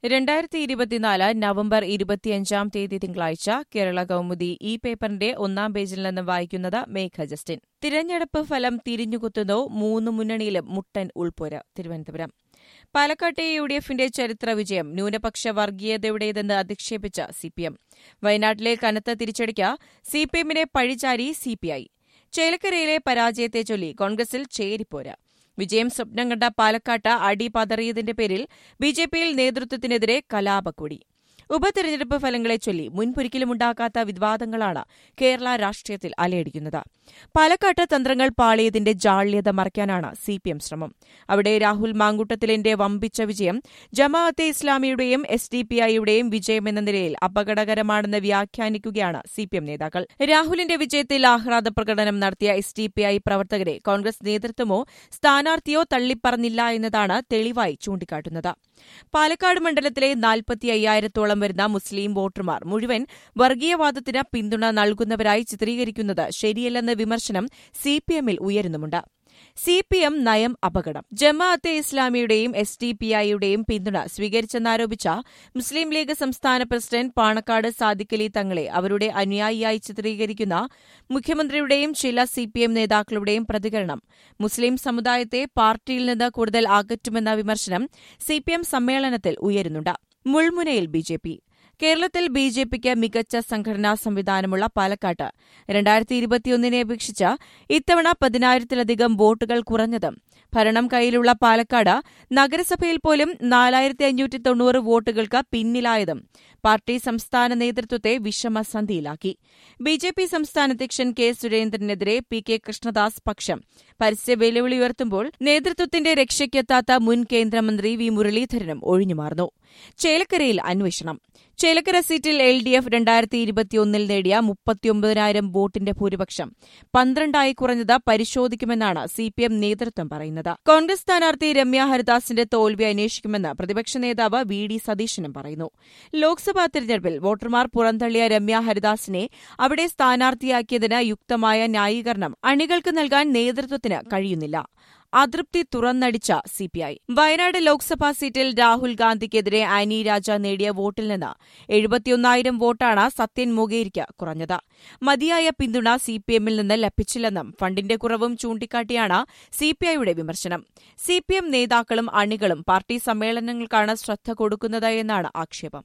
രണ്ടായിരത്തി ഇരുപത്തിനാല് നവംബർ ഇരുപത്തിയഞ്ചാം തീയതി തിങ്കളാഴ്ച കേരള കൗമുദി ഈ പേപ്പറിന്റെ ഒന്നാം പേജിൽ നിന്ന് വായിക്കുന്നത് മേഘ ജസ്റ്റിൻ തിരഞ്ഞെടുപ്പ് ഫലം തിരിഞ്ഞുകുത്തുന്നു മൂന്ന് മുന്നണിയിലും മുട്ടൻ ഉൾപ്പോര് തിരുവനന്തപുരം പാലക്കാട്ടെ യു ഡി എഫിന്റെ ചരിത്ര വിജയം ന്യൂനപക്ഷ വർഗീയതയുടേതെന്ന് അധിക്ഷേപിച്ച സിപിഎം വയനാട്ടിലെ കനത്ത തിരിച്ചടിക്ക് സിപിഎമ്മിനെ പഴിചാരി സിപിഐ ചേലക്കരയിലെ പരാജയത്തെ ചൊല്ലി കോൺഗ്രസിൽ ചേരിപ്പോര് വിജയം സ്വപ്നം കണ്ട പാലക്കാട്ട് അടി പതറിയതിന്റെ പേരിൽ ബിജെപിയിൽ നേതൃത്വത്തിനെതിരെ കലാപക്കൊടി ഉപതെരഞ്ഞെടുപ്പ് ഫലങ്ങളെ ചൊല്ലി മുൻപൊരിക്കലുമുണ്ടാക്കാത്ത വിവാദങ്ങളാണ് കേരള രാഷ്ട്രീയത്തിൽ അലയടിക്കുന്നത് പാലക്കാട്ട് തന്ത്രങ്ങൾ പാളിയതിന്റെ ജാള്യത മറയ്ക്കാനാണ് സിപിഎം ശ്രമം അവിടെ രാഹുൽ മാങ്കൂട്ടത്തിലിന്റെ വമ്പിച്ച വിജയം ജമാഅത്തെ ഇസ്ലാമിയുടെയും എസ് ഡി പി ഐയുടെയും വിജയമെന്ന നിലയിൽ അപകടകരമാണെന്ന് വ്യാഖ്യാനിക്കുകയാണ് സിപിഎം നേതാക്കൾ രാഹുലിന്റെ വിജയത്തിൽ ആഹ്ലാദ പ്രകടനം നടത്തിയ എസ് ഡി പി ഐ പ്രവർത്തകരെ കോൺഗ്രസ് നേതൃത്വമോ സ്ഥാനാർത്ഥിയോ തള്ളിപ്പറഞ്ഞില്ല എന്നതാണ് തെളിവായി ചൂണ്ടിക്കാട്ടുന്നത് പാലക്കാട് മണ്ഡലത്തിലെ നാൽപ്പത്തി അയ്യായിരത്തോളം വരുന്ന മുസ്ലിം വോട്ടർമാർ മുഴുവൻ വർഗീയവാദത്തിന് പിന്തുണ നൽകുന്നവരായി ചിത്രീകരിക്കുന്നത് ശരിയല്ലെന്ന വിമർശനം സിപിഎമ്മിൽ ഉയരുന്നുമുണ്ട് സിപിഎം നയം അപകടം ജമാഅത്തെ ഇസ്ലാമിയുടെയും എസ് ഡി പി ഐയുടെയും പിന്തുണ സ്വീകരിച്ചെന്നാരോപിച്ച മുസ്ലിം ലീഗ് സംസ്ഥാന പ്രസിഡന്റ് പാണക്കാട് സാദിഖലി തങ്ങളെ അവരുടെ അനുയായിയായി ചിത്രീകരിക്കുന്ന മുഖ്യമന്ത്രിയുടെയും ചില സിപിഎം നേതാക്കളുടെയും പ്രതികരണം മുസ്ലിം സമുദായത്തെ പാർട്ടിയിൽ നിന്ന് കൂടുതൽ അകറ്റുമെന്ന വിമർശനം സിപിഎം സമ്മേളനത്തിൽ ഉയരുന്നുണ്ട് മുൾമുനയിൽ ബിജെപി കേരളത്തിൽ ബി ജെ പിക്ക് മികച്ച സംഘടനാ സംവിധാനമുള്ള പാലക്കാട്ട് രണ്ടായിരത്തി ഇരുപത്തിയൊന്നിനെ അപേക്ഷിച്ച് ഇത്തവണ പതിനായിരത്തിലധികം വോട്ടുകൾ കുറഞ്ഞതും ഭരണം കയ്യിലുള്ള പാലക്കാട് നഗരസഭയിൽ പോലും നാലായിരത്തി അഞ്ഞൂറ്റി തൊണ്ണൂറ് വോട്ടുകൾക്ക് പിന്നിലായതും പാർട്ടി സംസ്ഥാന നേതൃത്വത്തെ വിഷമസന്ധിയിലാക്കി ബി ജെ പി സംസ്ഥാന അധ്യക്ഷൻ കെ സുരേന്ദ്രനെതിരെ പി കെ കൃഷ്ണദാസ് പക്ഷം പരസ്യ വെല്ലുവിളി ഉയർത്തുമ്പോൾ നേതൃത്വത്തിന്റെ രക്ഷയ്ക്കെത്താത്ത മുൻ കേന്ദ്രമന്ത്രി വി മുരളീധരനും ഒഴിഞ്ഞുമാറുന്നു ചേലക്കരയിൽ അന്വേഷണം ചേലക്കര സീറ്റിൽ എൽ ഡി എഫ് രണ്ടായിരത്തി ഇരുപത്തിയൊന്നിൽ നേടിയ മുപ്പത്തിയൊമ്പതിനായിരം വോട്ടിന്റെ ഭൂരിപക്ഷം പന്ത്രണ്ടായി കുറഞ്ഞത് പരിശോധിക്കുമെന്നാണ് സിപിഎം നേതൃത്വം പറയുന്നത് കോൺഗ്രസ് സ്ഥാനാർത്ഥി രമ്യ ഹരിദാസിന്റെ തോൽവി അന്വേഷിക്കുമെന്ന് പ്രതിപക്ഷ നേതാവ് വി ഡി സതീശനും പറയുന്നു ലോക്സഭാ തെരഞ്ഞെടുപ്പിൽ വോട്ടർമാർ പുറന്തള്ളിയ രമ്യ ഹരിദാസിനെ അവിടെ സ്ഥാനാർത്ഥിയാക്കിയതിന് യുക്തമായ ന്യായീകരണം അണികൾക്ക് നൽകാൻ നേതൃത്വത്തിന് കഴിയുന്നില്ല അതൃപ്തി തുറന്നടിച്ച സിപിഐ വയനാട് ലോക്സഭാ സീറ്റിൽ രാഹുൽ ഗാന്ധിക്കെതിരെ ആനി രാജ നേടിയ വോട്ടിൽ നിന്ന് എഴുപത്തിയൊന്നായിരം വോട്ടാണ് സത്യൻ മൊഗേരിക്ക് കുറഞ്ഞത് മതിയായ പിന്തുണ സിപിഎമ്മിൽ നിന്ന് ലഭിച്ചില്ലെന്നും ഫണ്ടിന്റെ കുറവും ചൂണ്ടിക്കാട്ടിയാണ് സിപിഐയുടെ വിമർശനം സിപിഎം നേതാക്കളും അണികളും പാർട്ടി സമ്മേളനങ്ങൾക്കാണ് ശ്രദ്ധ കൊടുക്കുന്നത് എന്നാണ് ആക്ഷേപം